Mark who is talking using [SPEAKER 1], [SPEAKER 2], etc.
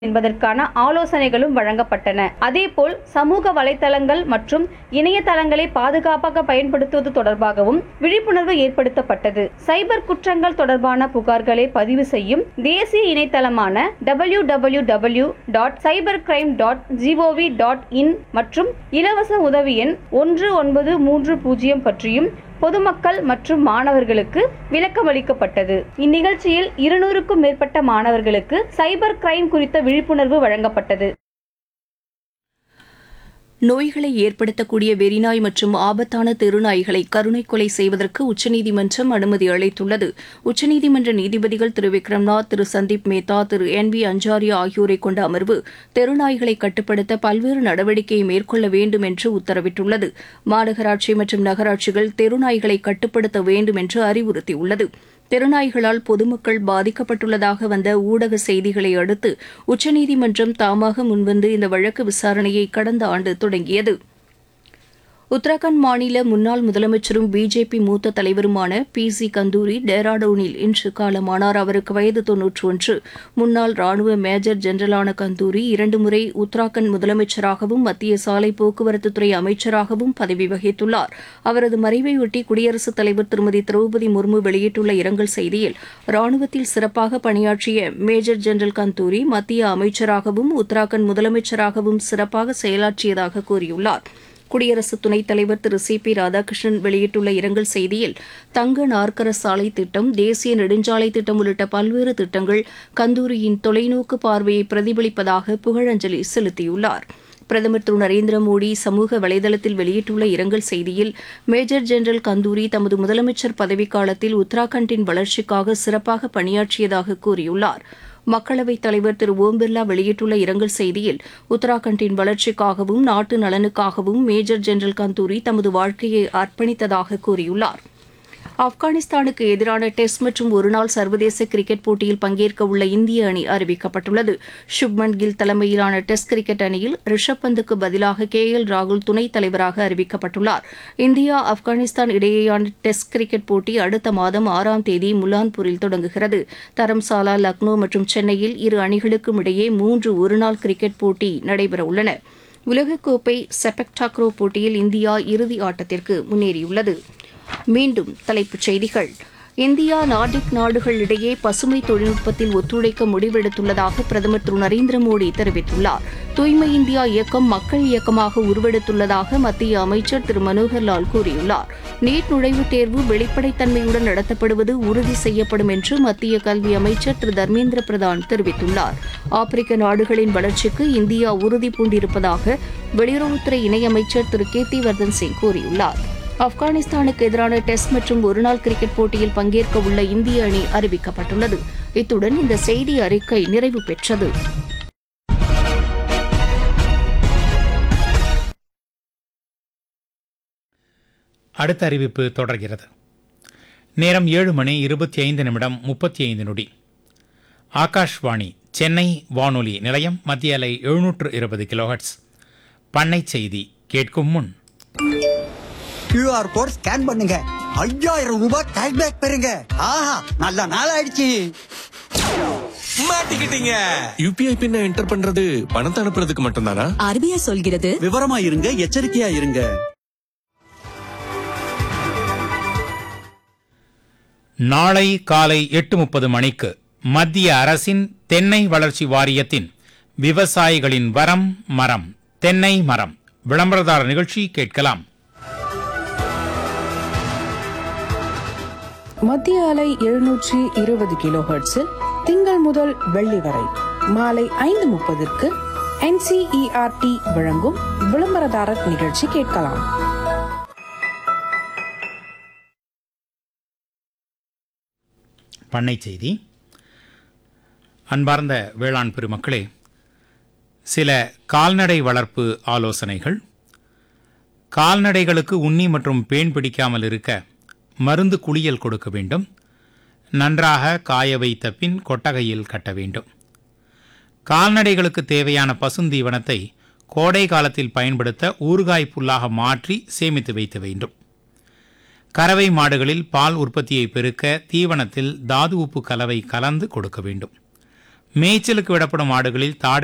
[SPEAKER 1] என்பதற்கான ஆலோசனைகளும் வழங்கப்பட்டன அதேபோல் சமூக வலைத்தளங்கள் மற்றும் இணையதளங்களை பாதுகாப்பாக பயன்படுத்துவது தொடர்பாகவும் விழிப்புணர்வு ஏற்படுத்தப்பட்டது சைபர் குற்றங்கள் தொடர்பான புகார்களை பதிவு செய்யும் தேசிய இணையதளமான W W W dot cyber crime dot G O V dot in மற்றும் இலவச உதவி எண் ஒன்று ஒன்பது மூன்று பூஜ்ஜியம் பற்றியும் பொதுமக்கள் மற்றும் மாணவர்களுக்கு விளக்கமளிக்கப்பட்டது இந்நிகழ்ச்சியில் இருநூறுக்கும் மேற்பட்ட மாணவர்களுக்கு சைபர் கிரைம் குறித்த விழிப்புணர்வு வழங்கப்பட்டது
[SPEAKER 2] நோய்களை ஏற்படுத்தக்கூடிய வெறிநாய் மற்றும் ஆபத்தான தெருநாய்களை கருணை கொலை செய்வதற்கு உச்சநீதிமன்றம் அனுமதி அளித்துள்ளது உச்சநீதிமன்ற நீதிபதிகள் திரு விக்ரம்நாத் திரு சந்தீப் மேத்தா திரு என் வி அஞ்சாரியா ஆகியோரை கொண்ட அமர்வு தெருநாய்களை கட்டுப்படுத்த பல்வேறு நடவடிக்கையை மேற்கொள்ள வேண்டும் என்று உத்தரவிட்டுள்ளது மாநகராட்சி மற்றும் நகராட்சிகள் தெருநாய்களை கட்டுப்படுத்த வேண்டும் என்று அறிவுறுத்தியுள்ளது தெருநாய்களால் பொதுமக்கள் பாதிக்கப்பட்டுள்ளதாக வந்த ஊடக செய்திகளை அடுத்து உச்சநீதிமன்றம் தாமாக முன்வந்து இந்த வழக்கு விசாரணையை கடந்த ஆண்டு தொடங்கியது உத்தரகாண்ட் மாநில முன்னாள் முதலமைச்சரும் பிஜேபி மூத்த தலைவருமான பி சி கந்தூரி டேராடூனில் இன்று காலமானார் அவருக்கு வயது தொன்னூற்று ஒன்று முன்னாள் ராணுவ மேஜர் ஜெனரலான கந்தூரி இரண்டு முறை உத்தராகண்ட் முதலமைச்சராகவும் மத்திய சாலை போக்குவரத்துத்துறை அமைச்சராகவும் பதவி வகித்துள்ளார் அவரது மறைவையொட்டி குடியரசுத் தலைவர் திருமதி திரௌபதி முர்மு வெளியிட்டுள்ள இரங்கல் செய்தியில் ராணுவத்தில் சிறப்பாக பணியாற்றிய மேஜர் ஜெனரல் கந்தூரி மத்திய அமைச்சராகவும் உத்தராகண்ட் முதலமைச்சராகவும் சிறப்பாக செயலாற்றியதாக கூறியுள்ளார் குடியரசு துணைத் தலைவர் திரு சி பி ராதாகிருஷ்ணன் வெளியிட்டுள்ள இரங்கல் செய்தியில் தங்க நாற்கர சாலை திட்டம் தேசிய நெடுஞ்சாலை திட்டம் உள்ளிட்ட பல்வேறு திட்டங்கள் கந்தூரியின் தொலைநோக்கு பார்வையை பிரதிபலிப்பதாக புகழஞ்சலி செலுத்தியுள்ளார் பிரதமர் திரு நரேந்திர மோடி சமூக வலைதளத்தில் வெளியிட்டுள்ள இரங்கல் செய்தியில் மேஜர் ஜெனரல் கந்தூரி தமது முதலமைச்சர் பதவிக்காலத்தில் உத்தராகண்டின் வளர்ச்சிக்காக சிறப்பாக பணியாற்றியதாக கூறியுள்ளார் மக்களவைத் தலைவர் திரு ஓம் பிர்லா வெளியிட்டுள்ள இரங்கல் செய்தியில் உத்தராகண்டின் வளர்ச்சிக்காகவும் நாட்டு நலனுக்காகவும் மேஜர் ஜெனரல் கந்தூரி தமது வாழ்க்கையை அர்ப்பணித்ததாக கூறியுள்ளார் ஆப்கானிஸ்தானுக்கு எதிரான டெஸ்ட் மற்றும் ஒருநாள் சர்வதேச கிரிக்கெட் போட்டியில் பங்கேற்க உள்ள இந்திய அணி அறிவிக்கப்பட்டுள்ளது சுப்மன் கில் தலைமையிலான டெஸ்ட் கிரிக்கெட் அணியில் ரிஷப் பந்துக்கு பதிலாக கே எல் ராகுல் துணைத் தலைவராக அறிவிக்கப்பட்டுள்ளார் இந்தியா ஆப்கானிஸ்தான் இடையேயான டெஸ்ட் கிரிக்கெட் போட்டி அடுத்த மாதம் ஆறாம் தேதி முலான்பூரில் தொடங்குகிறது தரம்சாலா லக்னோ மற்றும் சென்னையில் இரு அணிகளுக்கும் இடையே மூன்று ஒருநாள் கிரிக்கெட் போட்டி நடைபெறவுள்ளன உலகக்கோப்பை செபக் டாக்ரோ போட்டியில் இந்தியா இறுதி ஆட்டத்திற்கு முன்னேறியுள்ளது மீண்டும் தலைப்புச் செய்திகள் இந்தியா நார்டிக் நாடுகளிடையே பசுமை தொழில்நுட்பத்தில் ஒத்துழைக்க முடிவெடுத்துள்ளதாக பிரதமர் திரு நரேந்திர மோடி தெரிவித்துள்ளார் தூய்மை இந்தியா இயக்கம் மக்கள் இயக்கமாக உருவெடுத்துள்ளதாக மத்திய அமைச்சர் திரு மனோகர் லால் கூறியுள்ளார் நீட் நுழைவுத் தேர்வு வெளிப்படைத்தன்மையுடன் நடத்தப்படுவது உறுதி செய்யப்படும் என்று மத்திய கல்வி அமைச்சர் திரு தர்மேந்திர பிரதான் தெரிவித்துள்ளார் ஆப்பிரிக்க நாடுகளின் வளர்ச்சிக்கு இந்தியா உறுதி பூண்டிருப்பதாக வெளியுறவுத்துறை இணையமைச்சர் திரு கீர்த்திவர்தன் சிங் கூறியுள்ளார் ஆப்கானிஸ்தானுக்கு எதிரான டெஸ்ட் மற்றும் ஒருநாள் கிரிக்கெட் போட்டியில் பங்கேற்க உள்ள இந்திய அணி அறிவிக்கப்பட்டுள்ளது இத்துடன் இந்த செய்தி அறிக்கை நிறைவு பெற்றது
[SPEAKER 3] அடுத்த அறிவிப்பு தொடர்கிறது நேரம் ஏழு மணி இருபத்தி ஐந்து நிமிடம் முப்பத்தி ஐந்து நொடி ஆகாஷ்வாணி சென்னை வானொலி நிலையம் மத்திய அலை எழுநூற்று இருபது கிலோஹட்ஸ் பண்ணை செய்தி கேட்கும் முன்
[SPEAKER 4] கியூஆர் கோட் ஸ்கேன் பண்ணுங்க ஐயாயிரம் ரூபாய் கேஷ்பேக் பெறுங்க ஆஹா நல்ல நாள் ஆயிடுச்சு
[SPEAKER 5] மாட்டிக்கிட்டீங்க யூபிஐ பின்ன என்டர் பண்றது பணத்தை அனுப்புறதுக்கு மட்டும்தானா
[SPEAKER 6] ஆர்பிஐ சொல்கிறது
[SPEAKER 4] விவரமா இருங்க எச்சரிக்கையா இருங்க
[SPEAKER 3] நாளை காலை எட்டு முப்பது மணிக்கு மத்திய அரசின் தென்னை வளர்ச்சி வாரியத்தின் விவசாயிகளின் வரம் மரம் தென்னை மரம் விளம்பரதார நிகழ்ச்சி கேட்கலாம்
[SPEAKER 7] மத்திய அலை எழுநூற்றி இருபது கிலோ ஹெர்ட்ஸில் திங்கள் முதல் வெள்ளி வரை மாலை ஐந்து முப்பதற்கு என்சிஇஆர்டி வழங்கும் விளம்பரதாரர் நிகழ்ச்சி கேட்கலாம்
[SPEAKER 3] பண்ணை செய்தி அன்பார்ந்த வேளாண் பெருமக்களே சில கால்நடை வளர்ப்பு ஆலோசனைகள் கால்நடைகளுக்கு உண்ணி மற்றும் பேன் பிடிக்காமல் இருக்க மருந்து குளியல் கொடுக்க வேண்டும் நன்றாக காய வைத்த பின் கொட்டகையில் கட்ட வேண்டும் கால்நடைகளுக்கு தேவையான பசுந்தீவனத்தை கோடை காலத்தில் பயன்படுத்த ஊறுகாய் புல்லாக மாற்றி சேமித்து வைக்க வேண்டும் கறவை மாடுகளில் பால் உற்பத்தியை பெருக்க தீவனத்தில் தாது உப்பு கலவை கலந்து கொடுக்க வேண்டும் மேய்ச்சலுக்கு விடப்படும் ஆடுகளில் தாடை